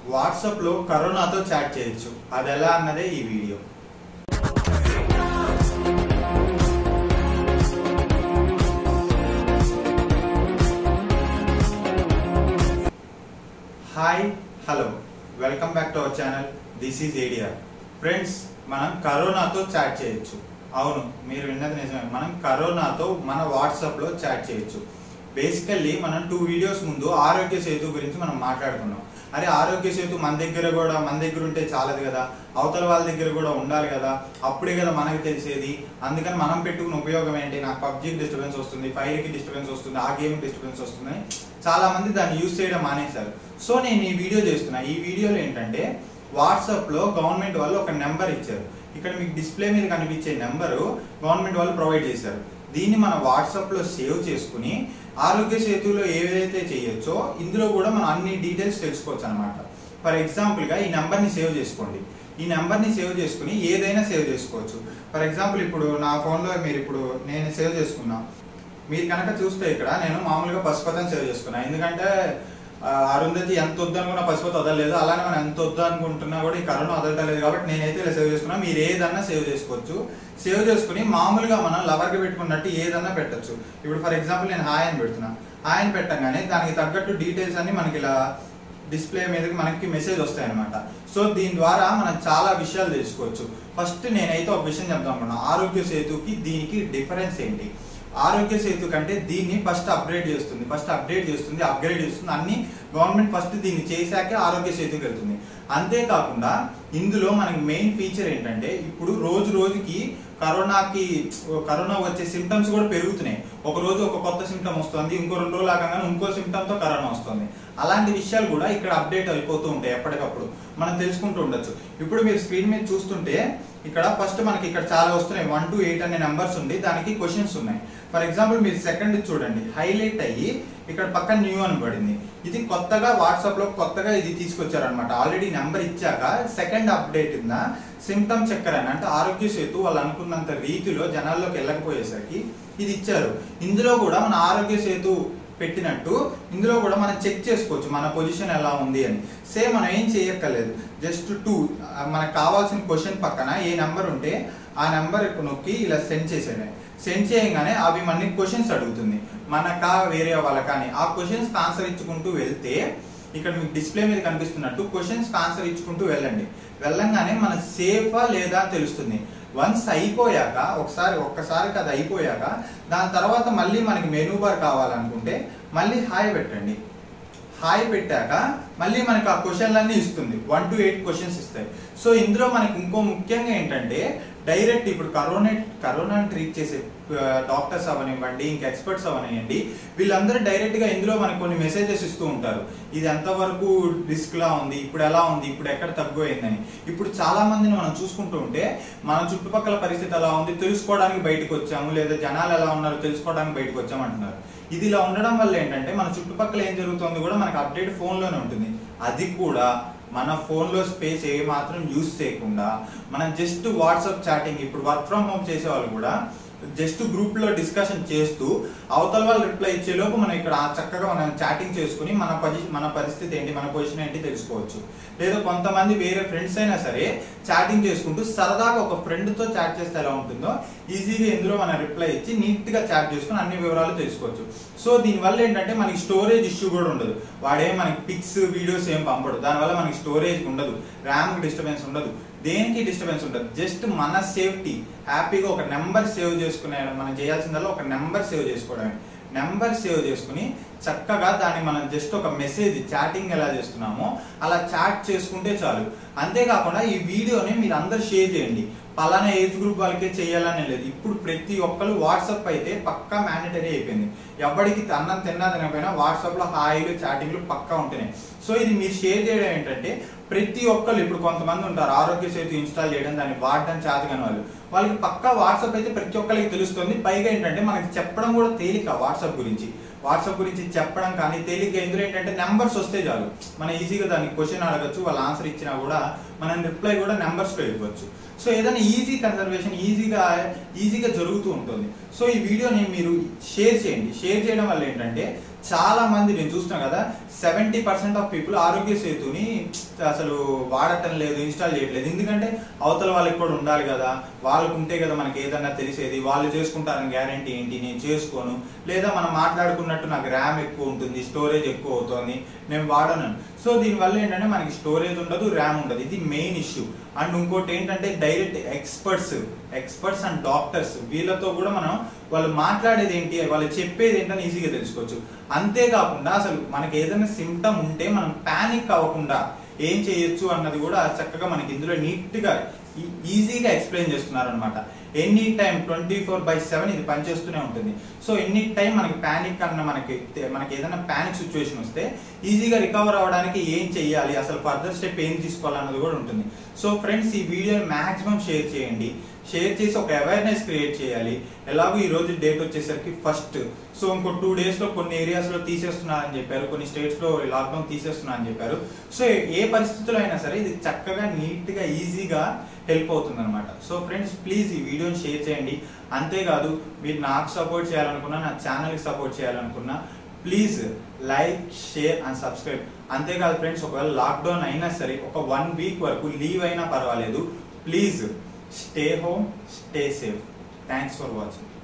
WhatsApp లో కరోనాతో chat చేయొచ్చు అది ఎలా అన్నదే ఈ video hi hello welcome back to our channel this is ఏడియా ఫ్రెండ్స్ మనం కరోనాతో చాట్ చేయొచ్చు అవును మీరు విన్నది నిజమే మనం కరోనాతో మన వాట్సాప్ లో చాట్ చేయొచ్చు బేసికల్లీ మనం టూ వీడియోస్ ముందు ఆరోగ్య సేతు గురించి మనం మాట్లాడుకున్నాం అరే ఆరోగ్య సేతు మన దగ్గర కూడా మన దగ్గర ఉంటే చాలదు కదా అవతల వాళ్ళ దగ్గర కూడా ఉండాలి కదా అప్పుడే కదా మనకు తెలిసేది అందుకని మనం పెట్టుకున్న ఉపయోగం ఏంటి నాకు పబ్జీకి డిస్టర్బెన్స్ వస్తుంది ఫైర్కి డిస్టర్బెన్స్ వస్తుంది ఆ గేమ్ డిస్టర్బెన్స్ వస్తుంది చాలా మంది దాన్ని యూజ్ చేయడం మానేశారు సో నేను ఈ వీడియో చేస్తున్నా ఈ వీడియోలో ఏంటంటే వాట్సాప్ లో గవర్నమెంట్ వాళ్ళు ఒక నెంబర్ ఇచ్చారు ఇక్కడ మీకు డిస్ప్లే మీద కనిపించే నెంబరు గవర్నమెంట్ వాళ్ళు ప్రొవైడ్ చేశారు దీన్ని మన వాట్సాప్ లో సేవ్ చేసుకుని ఆరోగ్య సేతులో ఏదైతే చేయొచ్చో ఇందులో కూడా మనం అన్ని డీటెయిల్స్ తెలుసుకోవచ్చు అనమాట ఫర్ ఎగ్జాంపుల్ గా ఈ నెంబర్ ని సేవ్ చేసుకోండి ఈ నెంబర్ ని సేవ్ చేసుకుని ఏదైనా సేవ్ చేసుకోవచ్చు ఫర్ ఎగ్జాంపుల్ ఇప్పుడు నా ఫోన్ లో మీరు ఇప్పుడు నేను సేవ్ చేసుకున్నా మీరు కనుక చూస్తే ఇక్కడ నేను మామూలుగా పశుపతిని సేవ్ చేసుకున్నా ఎందుకంటే ఆ, అరుంధతి ఎంత వద్దు అనుకున్నా పశుపతి వదలలేదు అలానే మనం ఎంత వద్దు అనుకుంటున్నా కూడా ఈ కరోనా వదలలేదు కాబట్టి నేనైతే ఇలా సేవ్ చేసుకున్నా మీరు ఏదన్నా సేవ్ చేసుకోవచ్చు సేవ్ చేసుకుని మామూలుగా మనం లవర్కి పెట్టుకున్నట్టు ఏదన్నా పెట్టొచ్చు ఇప్పుడు ఫర్ ఎగ్జాంపుల్ నేను హాయ్ అని పెడుతున్నా హాయ్ అని పెట్టంగానే దానికి తగ్గట్టు డీటెయిల్స్ అన్ని మనకి ఇలా డిస్ప్లే మీదకి మనకి మెసేజ్ వస్తాయి అనమాట సో దీని ద్వారా మనం చాలా విషయాలు తెలుసుకోవచ్చు ఫస్ట్ నేనైతే ఒక విషయం చెప్తాం అనుకున్నా ఆరోగ్య సేతుకి దీనికి డిఫరెన్స్ ఏంటి ఆరోగ్య సేతు కంటే దీన్ని ఫస్ట్ అప్గ్రేడ్ చేస్తుంది ఫస్ట్ అప్డేట్ చేస్తుంది అప్గ్రేడ్ చేస్తుంది అన్ని గవర్నమెంట్ ఫస్ట్ దీన్ని చేశాకే ఆరోగ్య సేతుకి వెళ్తుంది అంతేకాకుండా ఇందులో మనకి మెయిన్ ఫీచర్ ఏంటంటే ఇప్పుడు రోజు రోజుకి కరోనాకి కరోనా వచ్చే సిమ్టమ్స్ కూడా పెరుగుతున్నాయి ఒక రోజు ఒక కొత్త సిమ్టమ్ వస్తుంది ఇంకో రెండు రోజులు ఆగంగానే ఇంకో సిమ్టమ్ తో కరోనా వస్తుంది అలాంటి విషయాలు కూడా ఇక్కడ అప్డేట్ అయిపోతూ ఉంటాయి ఎప్పటికప్పుడు మనం తెలుసుకుంటూ ఉండొచ్చు ఇప్పుడు మీరు స్క్రీన్ మీద చూస్తుంటే ఇక్కడ ఫస్ట్ మనకి ఇక్కడ చాలా వస్తున్నాయి వన్ టు ఎయిట్ అనే నెంబర్స్ ఉంది దానికి క్వశ్చన్స్ ఉన్నాయి ఫర్ ఎగ్జాంపుల్ మీరు సెకండ్ చూడండి హైలైట్ అయ్యి ఇక్కడ పక్కన న్యూ అని పడింది ఇది కొత్తగా వాట్సాప్ లో కొత్తగా ఇది తీసుకొచ్చారనమాట ఆల్రెడీ నెంబర్ ఇచ్చాక సెకండ్ అప్డేట్ కింద సిమ్టమ్ చెక్కర్ అని అంటే ఆరోగ్య సేతు వాళ్ళు అనుకున్నంత రీతిలో జనాల్లోకి వెళ్ళకపోయేసరికి ఇది ఇచ్చారు ఇందులో కూడా మన ఆరోగ్య సేతు పెట్టినట్టు ఇందులో కూడా మనం చెక్ చేసుకోవచ్చు మన పొజిషన్ ఎలా ఉంది అని సేమ్ మనం ఏం చేయక్కర్లేదు జస్ట్ టూ మనకు కావాల్సిన క్వశ్చన్ పక్కన ఏ నెంబర్ ఉంటే ఆ నెంబర్ నొక్కి ఇలా సెండ్ చేసేది సెండ్ చేయగానే అవి మనకి క్వశ్చన్స్ అడుగుతుంది మనకా వేరే వాళ్ళకా అని ఆ క్వశ్చన్స్ ఆన్సర్ ఇచ్చుకుంటూ వెళ్తే ఇక్కడ మీకు డిస్ప్లే మీద కనిపిస్తున్నట్టు క్వశ్చన్స్ ఆన్సర్ ఇచ్చుకుంటూ వెళ్ళండి వెళ్ళంగానే మన సేఫా లేదా అని తెలుస్తుంది వన్స్ అయిపోయాక ఒకసారి ఒక్కసారికి అది అయిపోయాక దాని తర్వాత మళ్ళీ మనకి మెనూ బార్ కావాలనుకుంటే మళ్ళీ హాయ్ పెట్టండి హాయ్ పెట్టాక మళ్ళీ మనకి ఆ క్వశ్చన్లన్నీ ఇస్తుంది వన్ టు ఎయిట్ క్వశ్చన్స్ ఇస్తాయి సో ఇందులో మనకి ఇంకో ముఖ్యంగా ఏంటంటే డైరెక్ట్ ఇప్పుడు కరోనా కరోనాని ట్రీట్ చేసే డాక్టర్స్ అవనివ్వండి ఇంకా ఎక్స్పర్ట్స్ అవనివ్వండి వీళ్ళందరూ డైరెక్ట్ గా ఇందులో మనకు కొన్ని మెసేజెస్ ఇస్తూ ఉంటారు ఇది ఎంతవరకు రిస్క్ లా ఉంది ఇప్పుడు ఎలా ఉంది ఇప్పుడు ఎక్కడ తగ్గిపోయిందని ఇప్పుడు చాలా మందిని మనం చూసుకుంటూ ఉంటే మన చుట్టుపక్కల పరిస్థితి ఎలా ఉంది తెలుసుకోవడానికి బయటకు వచ్చాము లేదా జనాలు ఎలా ఉన్నారు తెలుసుకోవడానికి బయటకు వచ్చాము అంటున్నారు ఇది ఇలా ఉండడం వల్ల ఏంటంటే మన చుట్టుపక్కల ఏం జరుగుతుందో కూడా మనకు అప్డేట్ ఫోన్ లోనే ఉంటుంది అది కూడా మన ఫోన్ లో స్పేస్ ఏ మాత్రం యూస్ చేయకుండా మనం జస్ట్ వాట్సాప్ చాటింగ్ ఇప్పుడు వర్క్ ఫ్రమ్ హోమ్ చేసే వాళ్ళు కూడా జస్ట్ గ్రూప్ లో డిస్కషన్ చేస్తూ అవతల వాళ్ళు రిప్లై ఇచ్చే లోపు మనం ఇక్కడ చక్కగా మనం చాటింగ్ చేసుకుని మన పది మన పరిస్థితి ఏంటి మన పొజిషన్ ఏంటి తెలుసుకోవచ్చు లేదా కొంతమంది వేరే ఫ్రెండ్స్ అయినా సరే చాటింగ్ చేసుకుంటూ సరదాగా ఒక ఫ్రెండ్ తో చాట్ చేస్తే ఎలా ఉంటుందో ఈజీగా ఇందులో మనం రిప్లై ఇచ్చి నీట్ గా చాట్ చేసుకుని అన్ని వివరాలు తెలుసుకోవచ్చు సో దీనివల్ల ఏంటంటే మనకి స్టోరేజ్ ఇష్యూ కూడా ఉండదు వాడే మనకి పిక్స్ వీడియోస్ ఏం పంపడు దానివల్ల మనకి స్టోరేజ్ ఉండదు ర్యామ్ డిస్టర్బెన్స్ ఉండదు దేనికి డిస్టర్బెన్స్ ఉండదు జస్ట్ మన సేఫ్టీ హ్యాపీగా ఒక నెంబర్ సేవ్ చేసుకునే మనం చేయాల్సిందల్లా ఒక నెంబర్ సేవ్ చేసుకోవడమే నెంబర్ సేవ్ చేసుకుని చక్కగా దాన్ని మనం జస్ట్ ఒక మెసేజ్ చాటింగ్ ఎలా చేస్తున్నామో అలా చాట్ చేసుకుంటే చాలు అంతేకాకుండా ఈ వీడియోని మీరు అందరు షేర్ చేయండి పలానా ఏజ్ గ్రూప్ వాళ్ళకే చేయాలని లేదు ఇప్పుడు ప్రతి ఒక్కరు వాట్సాప్ అయితే పక్కా మ్యాండటరీ అయిపోయింది ఎవరికి అన్నం తిన్నా తినకపోయినా వాట్సాప్ లో హాయిలు చాటింగ్లు పక్కా ఉంటున్నాయి సో ఇది మీరు షేర్ చేయడం ఏంటంటే ప్రతి ఒక్కరు ఇప్పుడు కొంతమంది ఉంటారు ఆరోగ్య సేతు ఇన్స్టాల్ చేయడం దాన్ని వాడడం చేతగాని వాళ్ళు వాళ్ళకి పక్కా వాట్సాప్ అయితే ప్రతి ఒక్కరికి తెలుస్తుంది పైగా ఏంటంటే మనకి చెప్పడం కూడా తేలిక వాట్సాప్ గురించి వాట్సాప్ గురించి చెప్పడం కానీ తేలిక ఇందులో ఏంటంటే నెంబర్స్ వస్తే చాలు మనం ఈజీగా దానికి క్వశ్చన్ అడగచ్చు వాళ్ళు ఆన్సర్ ఇచ్చినా కూడా మనం రిప్లై కూడా నెంబర్స్ లో ఇవ్వచ్చు సో ఏదైనా ఈజీ కన్సర్వేషన్ ఈజీగా ఈజీగా జరుగుతూ ఉంటుంది సో ఈ వీడియోని మీరు షేర్ చేయండి షేర్ చేయడం వల్ల ఏంటంటే చాలా మంది నేను చూస్తున్నా కదా సెవెంటీ పర్సెంట్ ఆఫ్ పీపుల్ ఆరోగ్య సేతుని అసలు వాడటం లేదు ఇన్స్టాల్ చేయట్లేదు ఎందుకంటే అవతల వాళ్ళకి కూడా ఉండాలి కదా వాళ్ళకు ఉంటే కదా మనకి ఏదన్నా తెలిసేది వాళ్ళు చేసుకుంటారని గ్యారంటీ ఏంటి నేను చేసుకోను లేదా మనం మాట్లాడుకున్నట్టు నాకు ర్యామ్ ఎక్కువ ఉంటుంది స్టోరేజ్ ఎక్కువ అవుతుంది నేను వాడను సో దీనివల్ల ఏంటంటే మనకి స్టోరేజ్ ఉండదు ర్యామ్ ఉండదు ఇది మెయిన్ ఇష్యూ అండ్ ఇంకోటి ఏంటంటే direct experts experts and doctors వీళ్ళతో కూడా మనం వాళ్ళు మాట్లాడేది ఏంటి వాళ్ళు చెప్పేది ఏంటని ఈజీగా తెలుసుకోవచ్చు అంతేకాకుండా అసలు మనకి ఏదైనా సిమ్టమ్ ఉంటే మనం పానిక్ అవ్వకుండా ఏం చేయొచ్చు అన్నది కూడా చక్కగా మనకి ఇందులో నీట్ గా ఈ- ఈజీగా ఎక్స్ప్లెయిన్ చేస్తున్నారు అనమాట any time twenty four by seven ఇది పనిచేస్తూనే ఉంటుంది సో ఎనీ టైం మనకి పానిక్ అన్న మనకి తె- మనకి ఏదైనా పానిక్ సిచ్యువేషన్ వస్తే ఈజీగా రికవర్ అవ్వడానికి ఏం చెయ్యాలి అసలు ఫర్దర్ స్టెప్ ఏం తీసుకోవాలన్నది కూడా ఉంటుంది సో ఫ్రెండ్స్ ఈ వీడియోని మాక్సిమం షేర్ చేయండి షేర్ చేసి ఒక అవేర్నెస్ క్రియేట్ చేయాలి ఎలాగో ఈ రోజు డేట్ వచ్చేసరికి ఫస్ట్ సో ఇంకో టూ డేస్ లో కొన్ని ఏరియాస్ లో తీసేస్తున్నారని చెప్పారు కొన్ని స్టేట్స్ లో లాక్డౌన్ తీసేస్తున్నారని చెప్పారు సో ఏ పరిస్థితుల్లో అయినా సరే ఇది చక్కగా నీట్ గా ఈజీగా హెల్ప్ అవుతుంది అనమాట సో ఫ్రెండ్స్ ప్లీజ్ ఈ వీడియోని షేర్ చేయండి అంతేకాదు మీరు నాకు సపోర్ట్ చేయాలనుకున్నా నా ఛానల్ కి సపోర్ట్ చేయాలనుకున్నా please like share and subscribe అంతేకాదు ఫ్రెండ్స్ ఒకవేళ లాక్డౌన్ అయినా సరే ఒక వన్ వీక్ వరకు లీవ్ అయినా పర్వాలేదు please stay home stay safe thanks for watching